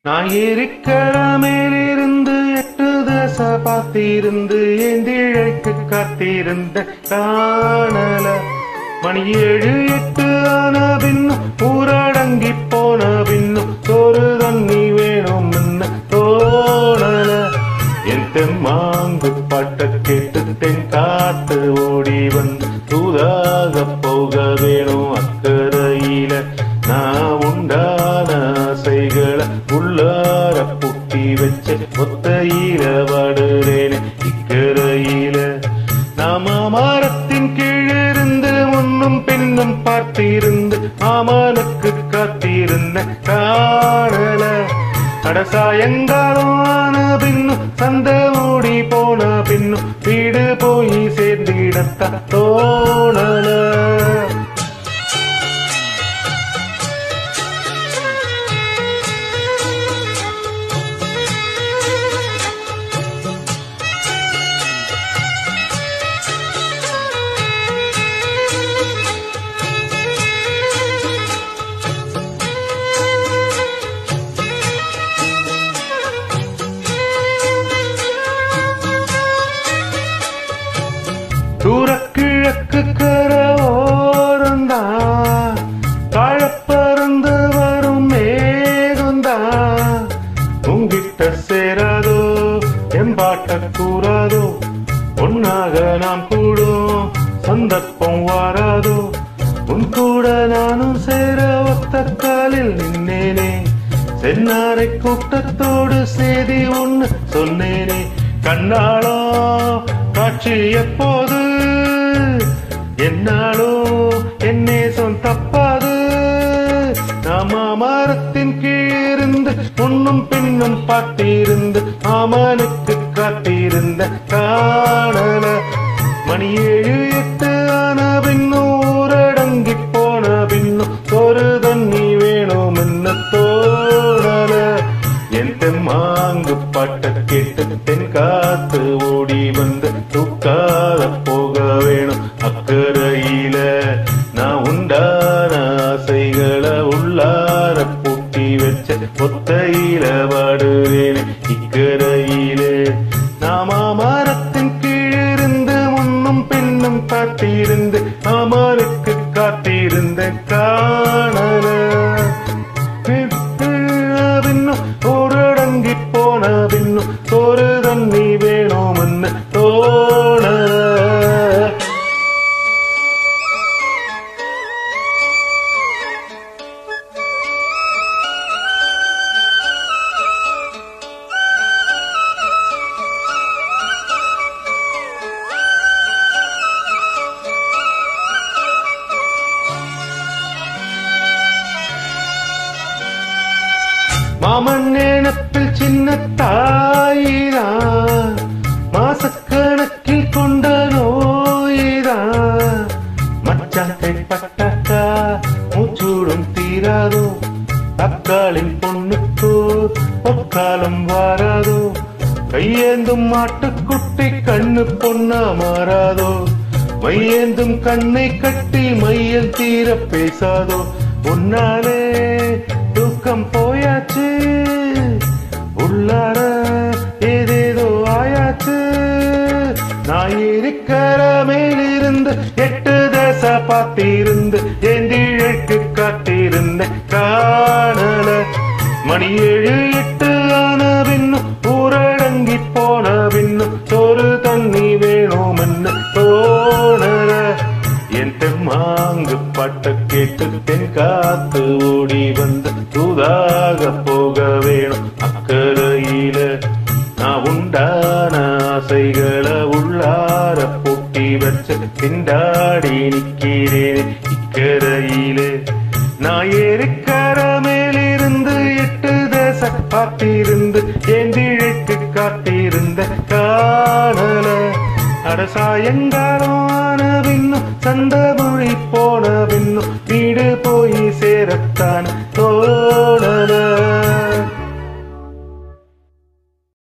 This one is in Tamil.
நான் இருக்கிற மேலிருந்து எட்டு தச பார்த்திருந்து ஏந்திழைக்கு காத்திருந்த காணல மணி ஏழு எட்டு ஆன பின்னும் ஊரடங்கி போன பின்னும் சோறு தண்ணி வேணும் தோணல என் தெம்மாங்கு பாட்ட கேட்டு தென் காத்து ஓடி வந்து தூதாக போக வேணும் அக்கறையில நான் உண்டான ஆசைகளை உள்ளார புட்டி வச்சு ஒத்தையில வாடுறேனே இக்கரையில நாம மரத்தின் கீழிருந்து முன்னும் பின்னும் பார்த்திருந்து மாமனுக்கு காத்திருந்த காணல அட சாயங்காலம் ஆன பின்னும் சந்த மூடி போன பின்னும் வீடு போய் சேர்ந்திடத்த தோணல தூரக்கிழக்கு கரோரந்தான் தாழப்பறந்து வரும் மேகந்தான் உங்கிட்ட சேராதோ எம்பாட்ட கூறாதோ ஒன்னாக நாம் கூடும் சந்தர்ப்பம் வாராதோ உன் கூட நானும் சேர ஒத்த காலில் நின்னேனே சென்னாரை கூட்டத்தோடு செய்தி ஒண்ணு சொன்னேனே கண்ணாளோ காட்சி எப்போது என்னாலோ என்னே சொன் தப்பாது நாம மரத்தின் கீழிருந்து முன்னும் பின்னும் பார்த்திருந்து ஆமனுக்கு காத்திருந்த காணல மணி ஏழு எட்டு ஆன பின்னும் ஊரடங்கி போன பின்னும் ஒரு தண்ணி வேணும் என்ன தோணல என் தெம்மாங்கு பாட்ட கேட்டு தென் காத்து ஓடி வந்து தூக்காத போக வேணும் அக்கறையில நான் உண்டான ஆசைகளை உள்ளார பூட்டி வச்ச ஒத்தையில வாடுவேன் இக்கரையிலே நாம மரத்தின் கீழிருந்து முன்னும் பின்னும் காத்திருந்து அமருக்கு காத்திருந்த காணல பின்னும் ஊரடங்கி போன பின்னும் ஒரு தண்ணி வேணும்னு தோணல மாமன் நினப்பில் சின்ன தாயிதான் மாசக்கணக்கில் கொண்ட நோயிதான் மச்சான் கைப்பட்டாக்கா மூச்சூடும் தீராதோ அக்காலின் பொண்ணுக்கோ பொற்காலம் வாராதோ கையேந்தும் மாட்டுக்குட்டி கண்ணு பொண்ணா மாறாதோ மையேந்தும் கண்ணை கட்டி மையல் தீர பேசாதோ உன்னாலே தூக்கம் போயாச்சு உள்ளார ஏதேதோ ஆயாச்சு நான் இருக்கிற மேலிருந்து எட்டு தேச பார்த்திருந்து ஏந்திழைக்கு காத்திருந்த காணல மணி ஏழு எட்டு ஆன பின்னும் ஊரடங்கி போன பின்னும் சோறு தண்ணி வேணும் என்ன தோணல என் தெம்மாங்கு பாட்ட கேட்டு தென் காத்து ஓடி வந்து தூதாக போக வேணும் அக்கறையில நான் உண்டான ஆசைகளை உள்ளார பூட்டி வச்ச திண்டாடி நிக்கிறேன் இக்கரையிலே நான் ஏறிக்கர மேலிருந்து எட்டு தேச பார்த்திருந்து ஏந்திழைக்கு காத்திருந்த காணல அட சாயங்காலம் ஆன பின்னும் சந்த மொழி போன பின்னும் வீடு போய் சேரத்தான் தோணல